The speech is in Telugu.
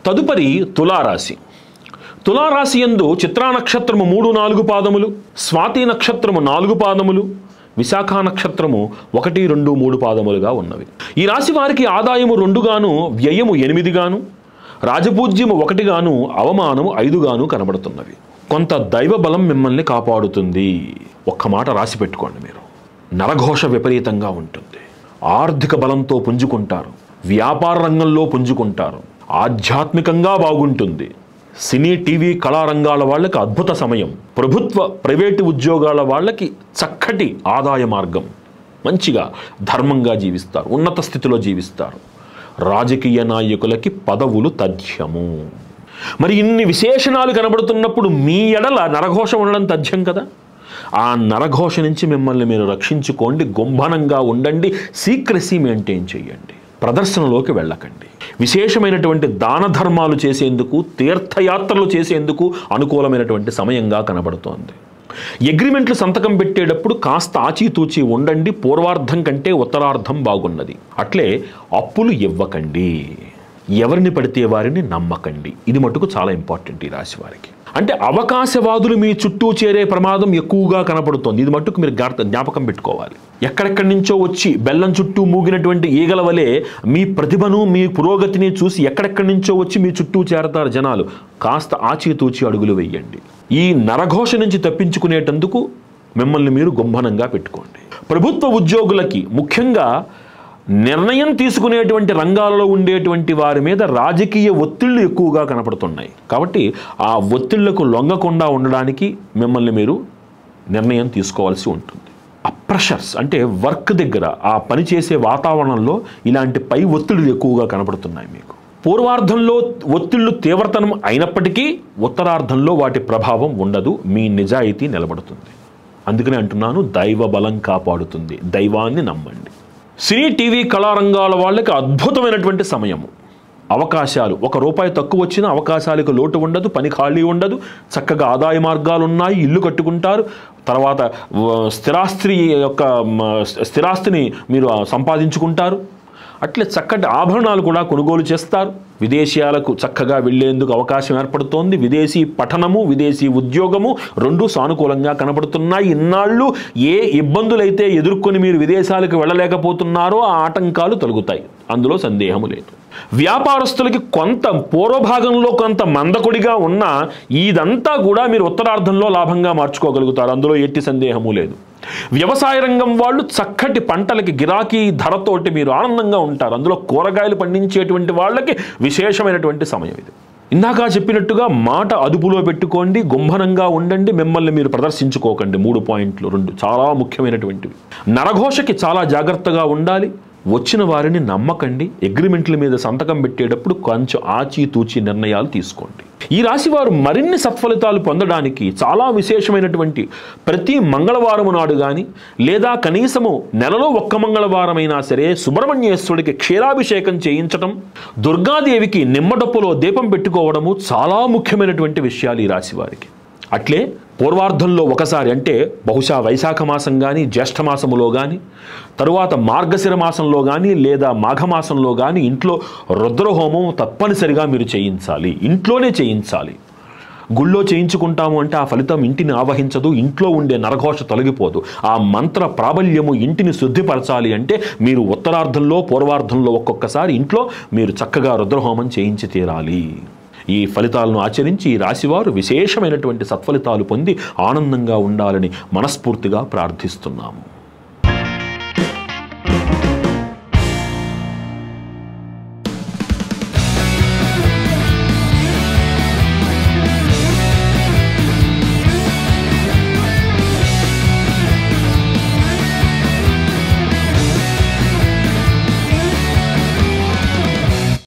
తదుపరి తులారాశి తులారాశి యందు చిత్రా నక్షత్రము మూడు నాలుగు పాదములు స్వాతి నక్షత్రము నాలుగు పాదములు విశాఖ నక్షత్రము ఒకటి రెండు మూడు పాదములుగా ఉన్నవి ఈ రాశి వారికి ఆదాయము రెండుగాను వ్యయము ఎనిమిదిగాను రాజపూజ్యము ఒకటిగాను అవమానము ఐదుగాను కనబడుతున్నవి కొంత దైవ బలం మిమ్మల్ని కాపాడుతుంది ఒక్క మాట రాసి పెట్టుకోండి మీరు నరఘోష విపరీతంగా ఉంటుంది ఆర్థిక బలంతో పుంజుకుంటారు వ్యాపార రంగంలో పుంజుకుంటారు ఆధ్యాత్మికంగా బాగుంటుంది సినీ టీవీ కళారంగాల వాళ్ళకి అద్భుత సమయం ప్రభుత్వ ప్రైవేటు ఉద్యోగాల వాళ్ళకి చక్కటి ఆదాయ మార్గం మంచిగా ధర్మంగా జీవిస్తారు ఉన్నత స్థితిలో జీవిస్తారు రాజకీయ నాయకులకి పదవులు తథ్యము మరి ఇన్ని విశేషణాలు కనబడుతున్నప్పుడు మీ ఎడల నరఘోష ఉండడం తథ్యం కదా ఆ నరఘోష నుంచి మిమ్మల్ని మీరు రక్షించుకోండి గుంభనంగా ఉండండి సీక్రసీ మెయింటైన్ చేయండి ప్రదర్శనలోకి వెళ్ళకండి విశేషమైనటువంటి దాన ధర్మాలు చేసేందుకు తీర్థయాత్రలు చేసేందుకు అనుకూలమైనటువంటి సమయంగా కనబడుతోంది అగ్రిమెంట్లు సంతకం పెట్టేటప్పుడు కాస్త ఆచితూచి ఉండండి పూర్వార్ధం కంటే ఉత్తరార్ధం బాగున్నది అట్లే అప్పులు ఇవ్వకండి ఎవరిని పడితే వారిని నమ్మకండి ఇది మటుకు చాలా ఇంపార్టెంట్ ఈ రాశి వారికి అంటే అవకాశవాదులు మీ చుట్టూ చేరే ప్రమాదం ఎక్కువగా కనపడుతోంది ఇది మట్టుకు మీరు గార్త- జ్ఞాపకం పెట్టుకోవాలి ఎక్కడెక్కడి నుంచో వచ్చి బెల్లం చుట్టూ మూగినటువంటి ఈగల వలె మీ ప్రతిభను మీ పురోగతిని చూసి ఎక్కడెక్కడి నుంచో వచ్చి మీ చుట్టూ చేరతారు జనాలు కాస్త ఆచితూచి అడుగులు వేయండి ఈ నరఘోష నుంచి తప్పించుకునేటందుకు మిమ్మల్ని మీరు గుంభనంగా పెట్టుకోండి ప్రభుత్వ ఉద్యోగులకి ముఖ్యంగా నిర్ణయం తీసుకునేటువంటి రంగాలలో ఉండేటువంటి వారి మీద రాజకీయ ఒత్తిళ్లు ఎక్కువగా కనపడుతున్నాయి కాబట్టి ఆ ఒత్తిళ్లకు లొంగకుండా ఉండడానికి మిమ్మల్ని మీరు నిర్ణయం తీసుకోవాల్సి ఉంటుంది ఆ ప్రెషర్స్ అంటే వర్క్ దగ్గర ఆ పని చేసే వాతావరణంలో ఇలాంటి పై ఒత్తిళ్లు ఎక్కువగా కనపడుతున్నాయి మీకు పూర్వార్ధంలో ఒత్తిళ్లు తీవ్రతనం అయినప్పటికీ ఉత్తరార్ధంలో వాటి ప్రభావం ఉండదు మీ నిజాయితీ నిలబడుతుంది అందుకనే అంటున్నాను దైవ బలం కాపాడుతుంది దైవాన్ని నమ్మండి సినీ టీవీ కళారంగాల వాళ్ళకి అద్భుతమైనటువంటి సమయము అవకాశాలు ఒక రూపాయి తక్కువ వచ్చినా అవకాశాలకు లోటు ఉండదు పని ఖాళీ ఉండదు చక్కగా ఆదాయ మార్గాలు ఉన్నాయి ఇల్లు కట్టుకుంటారు తర్వాత వ, స్థిరాస్తి యొక్క మ, స్థిరాస్తిని మీరు సంపాదించుకుంటారు అట్లే చక్కటి ఆభరణాలు కూడా కొనుగోలు చేస్తారు విదేశీయాలకు చక్కగా వెళ్లేందుకు అవకాశం ఏర్పడుతోంది విదేశీ పఠనము విదేశీ ఉద్యోగము రెండు సానుకూలంగా కనబడుతున్నాయి ఇన్నాళ్ళు ఏ ఇబ్బందులైతే ఎదుర్కొని మీరు విదేశాలకు వెళ్ళలేకపోతున్నారో ఆ ఆటంకాలు తొలగుతాయి అందులో సందేహము లేదు వ్యాపారస్తులకి కొంత పూర్వభాగంలో కొంత మందకొడిగా ఉన్న ఇదంతా కూడా మీరు ఉత్తరార్ధంలో లాభంగా మార్చుకోగలుగుతారు అందులో ఎట్టి సందేహము లేదు వ్యవసాయ రంగం వాళ్ళు చక్కటి పంటలకి గిరాకీ ధరతోటి మీరు ఆనందంగా ఉంటారు అందులో కూరగాయలు పండించేటువంటి వాళ్ళకి విశేషమైనటువంటి సమయం ఇది ఇందాక చెప్పినట్టుగా మాట అదుపులో పెట్టుకోండి గుంభనంగా ఉండండి మిమ్మల్ని మీరు ప్రదర్శించుకోకండి మూడు పాయింట్లు రెండు చాలా ముఖ్యమైనటువంటివి నరఘోషకి చాలా జాగ్రత్తగా ఉండాలి వచ్చిన వారిని నమ్మకండి అగ్రిమెంట్ల మీద సంతకం పెట్టేటప్పుడు కొంచెం ఆచితూచి నిర్ణయాలు తీసుకోండి ఈ రాశి వారు మరిన్ని సత్ఫలితాలు పొందడానికి చాలా విశేషమైనటువంటి ప్రతి మంగళవారం నాడు కానీ లేదా కనీసము నెలలో ఒక్క మంగళవారమైనా సరే సుబ్రహ్మణ్యేశ్వరుడికి క్షీరాభిషేకం చేయించటం దుర్గాదేవికి నిమ్మడప్పులో దీపం పెట్టుకోవడము చాలా ముఖ్యమైనటువంటి విషయాలు ఈ రాశి వారికి అట్లే పూర్వార్ధంలో ఒకసారి అంటే బహుశా వైశాఖ మాసం కానీ జ్యేష్ఠ మాసములో కానీ తరువాత మార్గశిర మాసంలో కానీ లేదా మాఘమాసంలో కానీ ఇంట్లో రుద్రహోమం తప్పనిసరిగా మీరు చేయించాలి ఇంట్లోనే చేయించాలి గుళ్ళో చేయించుకుంటాము అంటే ఆ ఫలితం ఇంటిని ఆవహించదు ఇంట్లో ఉండే నరఘోష తొలగిపోదు ఆ మంత్ర ప్రాబల్యము ఇంటిని శుద్ధిపరచాలి అంటే మీరు ఉత్తరార్ధంలో పూర్వార్ధంలో ఒక్కొక్కసారి ఇంట్లో మీరు చక్కగా రుద్రహోమం చేయించి తీరాలి ఈ ఫలితాలను ఆచరించి ఈ రాశివారు విశేషమైనటువంటి సత్ఫలితాలు పొంది ఆనందంగా ఉండాలని మనస్ఫూర్తిగా ప్రార్థిస్తున్నాము